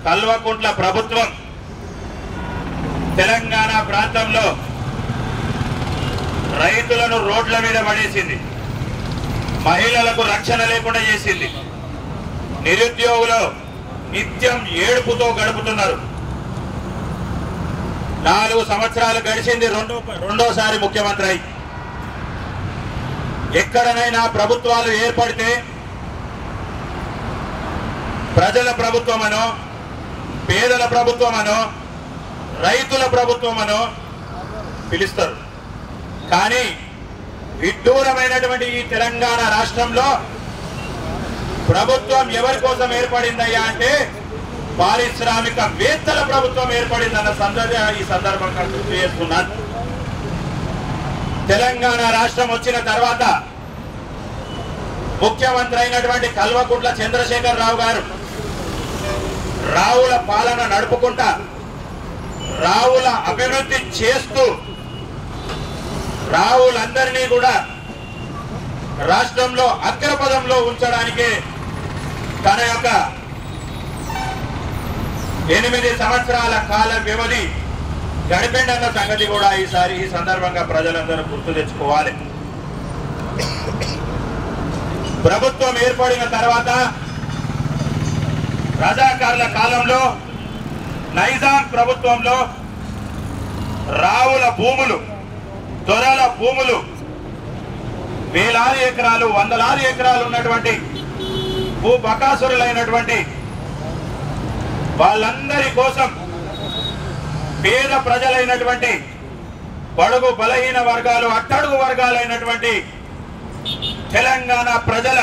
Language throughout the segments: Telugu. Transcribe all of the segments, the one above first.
కల్వకుంట్ల ప్రభుత్వం తెలంగాణ ప్రాంతంలో రైతులను రోడ్ల మీద పడేసింది మహిళలకు రక్షణ లేకుండా చేసింది నిరుద్యోగులు నిత్యం ఏడుపుతో గడుపుతున్నారు నాలుగు సంవత్సరాలు గడిచింది రెండో రెండోసారి ముఖ్యమంత్రి అయి ఎక్కడనైనా ప్రభుత్వాలు ఏర్పడితే ప్రజల ప్రభుత్వమనో పేదల ప్రభుత్వమనో రైతుల ప్రభుత్వమనో పిలుస్తారు కానీ విడ్డూరమైనటువంటి ఈ తెలంగాణ రాష్ట్రంలో ప్రభుత్వం ఎవరి కోసం ఏర్పడిందయ్యా అంటే పారిశ్రామిక వేత్తల ప్రభుత్వం ఏర్పడిందన్న సందర్భ ఈ సందర్భంగా గుర్తు చేస్తున్నాను తెలంగాణ రాష్ట్రం వచ్చిన తర్వాత ముఖ్యమంత్రి అయినటువంటి కల్వకుంట్ల చంద్రశేఖర్ రావు గారు రావుల పాలన నడుపుకుంటా రావుల అభివృద్ధి చేస్తూ రావులందరినీ కూడా రాష్ట్రంలో అగ్రపదంలో ఉంచడానికి తన యొక్క ఎనిమిది సంవత్సరాల కాల వ్యవధి గడిపిండన్న సంగతి కూడా ఈసారి ఈ సందర్భంగా ప్రజలందరూ గుర్తు తెచ్చుకోవాలి ప్రభుత్వం ఏర్పడిన తర్వాత రజాకారుల కాలంలో నైజాం ప్రభుత్వంలో రావుల భూములు దొరల భూములు వేలాది ఎకరాలు వందలాది ఎకరాలు ఉన్నటువంటి భూ బకాసురులైనటువంటి వాళ్ళందరి కోసం పేద ప్రజలైనటువంటి బడుగు బలహీన వర్గాలు అట్టడుగు వర్గాలైనటువంటి తెలంగాణ ప్రజల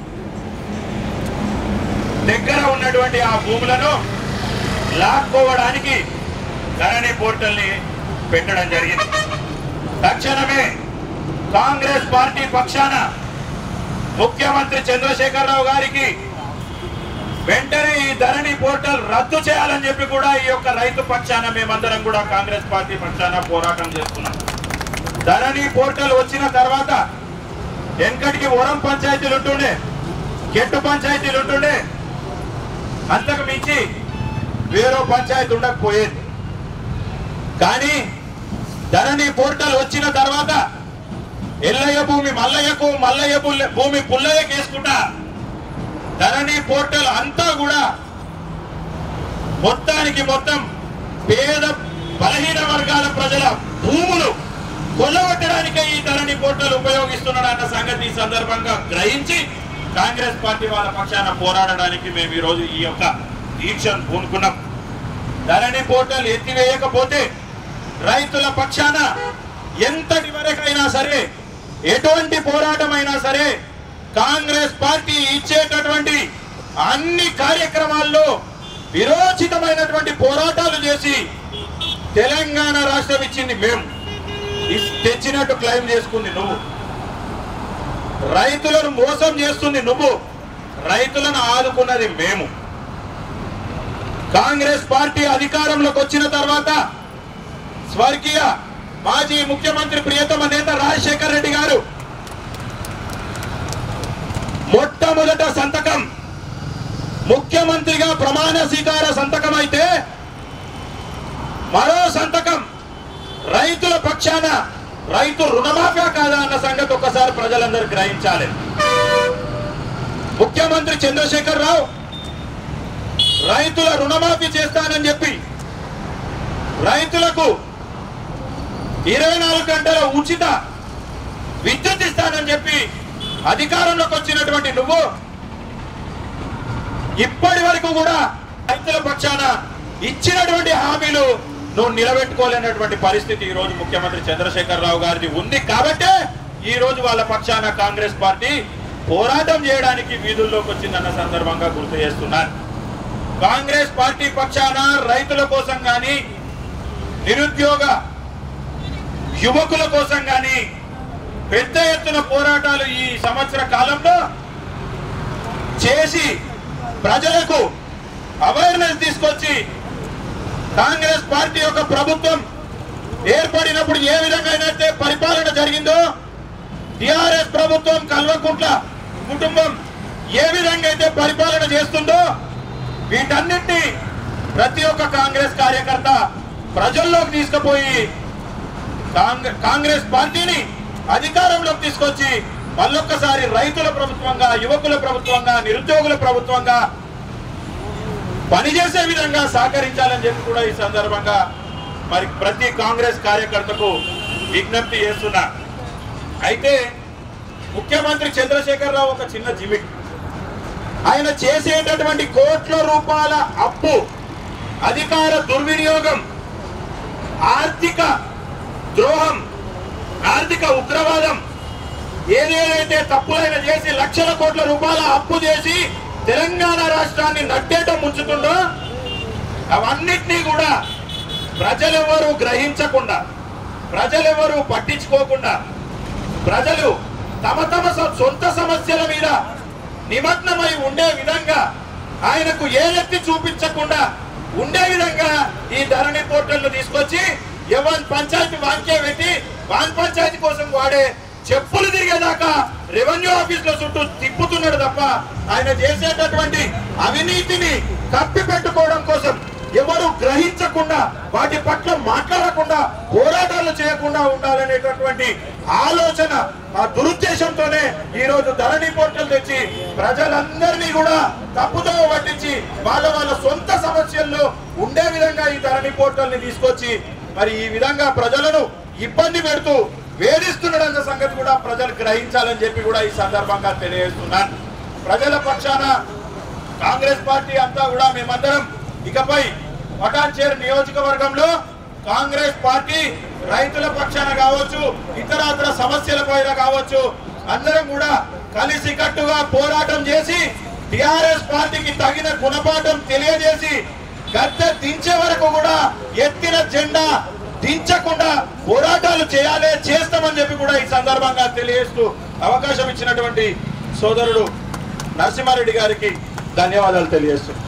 దగ్గర ఉన్నటువంటి ఆ భూములను లాక్కోవడానికి ధరణి పోర్టల్ని పెట్టడం జరిగింది తక్షణమే కాంగ్రెస్ పార్టీ పక్షాన ముఖ్యమంత్రి చంద్రశేఖరరావు గారికి వెంటనే ఈ ధరణి పోర్టల్ రద్దు చేయాలని చెప్పి కూడా ఈ యొక్క రైతు పక్షాన మేమందరం కూడా కాంగ్రెస్ పార్టీ పక్షాన పోరాటం చేస్తున్నాం ధరణి పోర్టల్ వచ్చిన తర్వాత వెనకటికి వరం పంచాయతీలు ఉంటుండే కెట్టు పంచాయతీలు ఉంటుండే అంతకు మించి వేరే పంచాయతీ ఉండకపోయేది కానీ ధరణి పోర్టల్ వచ్చిన తర్వాత ఎల్లయ్య భూమి మల్లయ్యకు మల్లయ్య పుల్ల- భూమి పుల్లయ్యకి వేసుకుంటా ధరణి పోర్టల్ అంతా కూడా మొత్తానికి మొత్తం పేద బలహీన వర్గాల ప్రజల భూములు కొల్లగొట్టడానికే ఈ ధరణి పోర్టల్ ఉపయోగిస్తున్నాడు అన్న సంగతి ఈ సందర్భంగా గ్రహించి కాంగ్రెస్ పార్టీ వాళ్ళ పక్షాన పోరాడడానికి మేము ఈ రోజు ఈ యొక్క దీక్షను పూనుకున్నాం ధరణి పోర్టల్ ఎత్తివేయకపోతే రైతుల పక్షాన ఎంతటి వరకైనా సరే ఎటువంటి పోరాటమైనా సరే కాంగ్రెస్ పార్టీ ఇచ్చేటటువంటి అన్ని కార్యక్రమాల్లో విరోచితమైనటువంటి పోరాటాలు చేసి తెలంగాణ రాష్ట్రం ఇచ్చింది మేము ఇస్- తెచ్చినట్టు క్లెయిమ్ చేసుకుంది నువ్వు రైతులను మోసం చేస్తుంది నువ్వు రైతులను ఆదుకున్నది మేము కాంగ్రెస్ పార్టీ అధికారంలోకి వచ్చిన తర్వాత స్వర్గీయ మాజీ ముఖ్యమంత్రి ప్రియతమ నేత రాజశేఖర్ రెడ్డి గారు మొట్టమొదట సంతకం ముఖ్యమంత్రిగా ప్రమాణ స్వీకార సంతకం అయితే మరో సంతకం రైతుల పక్షాన రైతు రుణమాఫీ కాదా అన్న సంగతి ఒక్కసారి ప్రజలందరూ గ్రహించాలి ముఖ్యమంత్రి చంద్రశేఖర్ రావు రైతుల రుణమాఫీ చేస్తానని చెప్పి రైతులకు ఇరవై నాలుగు గంటల ఉచిత విద్యుత్ ఇస్తానని చెప్పి అధికారంలోకి వచ్చినటువంటి నువ్వు ఇప్పటి వరకు కూడా రైతుల పక్షాన ఇచ్చినటువంటి హామీలు నువ్వు నిలబెట్టుకోలేనటువంటి పరిస్థితి ఈ రోజు ముఖ్యమంత్రి చంద్రశేఖర్ రావు గారిది ఉంది కాబట్టే ఈ రోజు వాళ్ళ పక్షాన కాంగ్రెస్ పార్టీ పోరాటం చేయడానికి వీధుల్లోకి వచ్చిందన్న సందర్భంగా గుర్తు చేస్తున్నారు కాంగ్రెస్ పార్టీ పక్షాన రైతుల కోసం గాని నిరుద్యోగ యువకుల కోసం గాని పెద్ద ఎత్తున పోరాటాలు ఈ సంవత్సర కాలంలో చేసి ప్రజలకు అవేర్నెస్ తీసుకొచ్చి కాంగ్రెస్ పార్టీ యొక్క ప్రభుత్వం ఏర్పడినప్పుడు ఏ విధంగా అయితే పరిపాలన జరిగిందో టిఆర్ఎస్ ప్రభుత్వం కల్వకుంట్ల కుటుంబం ఏ విధంగా అయితే పరిపాలన చేస్తుందో వీటన్నిటిని ప్రతి ఒక్క కాంగ్రెస్ కార్యకర్త ప్రజల్లోకి తీసుకుపోయి కాంగ్రె- కాంగ్రెస్ పార్టీని అధికారంలోకి తీసుకొచ్చి మళ్ళొక్కసారి రైతుల ప్రభుత్వంగా యువకుల ప్రభుత్వంగా నిరుద్యోగుల ప్రభుత్వంగా పనిచేసే విధంగా సహకరించాలని చెప్పి కూడా ఈ సందర్భంగా మరి ప్రతి కాంగ్రెస్ కార్యకర్తకు విజ్ఞప్తి చేస్తున్నా అయితే ముఖ్యమంత్రి చంద్రశేఖరరావు ఒక చిన్న జిమిక్ ఆయన చేసేటటువంటి కోట్ల రూపాయల అప్పు అధికార దుర్వినియోగం ఆర్థిక ద్రోహం ఆర్థిక ఉగ్రవాదం ఏదేదైతే తప్పులైన చేసి లక్షల కోట్ల రూపాయల అప్పు చేసి తెలంగాణ రాష్ట్రాన్ని నట్టేట ముంచుతుండో అవన్నిటినీ కూడా ప్రజలెవరూ గ్రహించకుండా ప్రజలెవరూ పట్టించుకోకుండా ప్రజలు తమ తమ సొ- సొంత సమస్యల మీద నిమగ్నమై ఉండే విధంగా ఆయనకు ఏలెత్తి చూపించకుండా ఉండే విధంగా ఈ ధరణి పోర్టల్ తీసుకొచ్చి ఎవరి పంచాయతీ వాక్య పెట్టి వాన్ పంచాయతీ కోసం వాడే చెప్పులు తిరిగేదాకా రెవెన్యూ ఆఫీస్ లో చుట్టూ తిప్పుతున్నాడు తప్ప ఆయన చేసేటటువంటి అవినీతిని కప్పి పెట్టుకోవడం కోసం ఎవరు గ్రహించకుండా వాటి పట్ల మాట్లాడకుండా పోరాటాలు చేయకుండా ఉండాలనేటటువంటి ఆలోచన ఆ దురుద్దేశంతోనే ఈ రోజు ధరణి పోర్టల్ తెచ్చి ప్రజలందరినీ కూడా తప్పుదో పట్టించి వాళ్ళ వాళ్ళ సొంత సమస్యల్లో ఉండే విధంగా ఈ ధరణి పోర్టల్ ని తీసుకొచ్చి మరి ఈ విధంగా ప్రజలను ఇబ్బంది పెడుతూ వేధిస్తున్నాడన్న సంగతి కూడా ప్రజలు గ్రహించాలని చెప్పి కూడా ఈ సందర్భంగా తెలియజేస్తున్నాను ప్రజల పక్షాన కాంగ్రెస్ పార్టీ అంతా కూడా మేమందరం ఇకపై పటాన్చేరు నియోజకవర్గంలో కాంగ్రెస్ పార్టీ రైతుల పక్షాన కావచ్చు ఇతరత్ర సమస్యల పైన కావచ్చు అందరం కూడా కలిసి కట్టుగా పోరాటం చేసి టిఆర్ఎస్ పార్టీకి తగిన గుణపాఠం తెలియజేసి గద్దె దించే వరకు కూడా ఎత్తిన జెండా దించకుండా పోరాటాలు చేయాలి చేస్తామని చెప్పి కూడా ఈ సందర్భంగా తెలియజేస్తూ అవకాశం ఇచ్చినటువంటి సోదరుడు నరసింహారెడ్డి గారికి ధన్యవాదాలు తెలియజేస్తున్నాను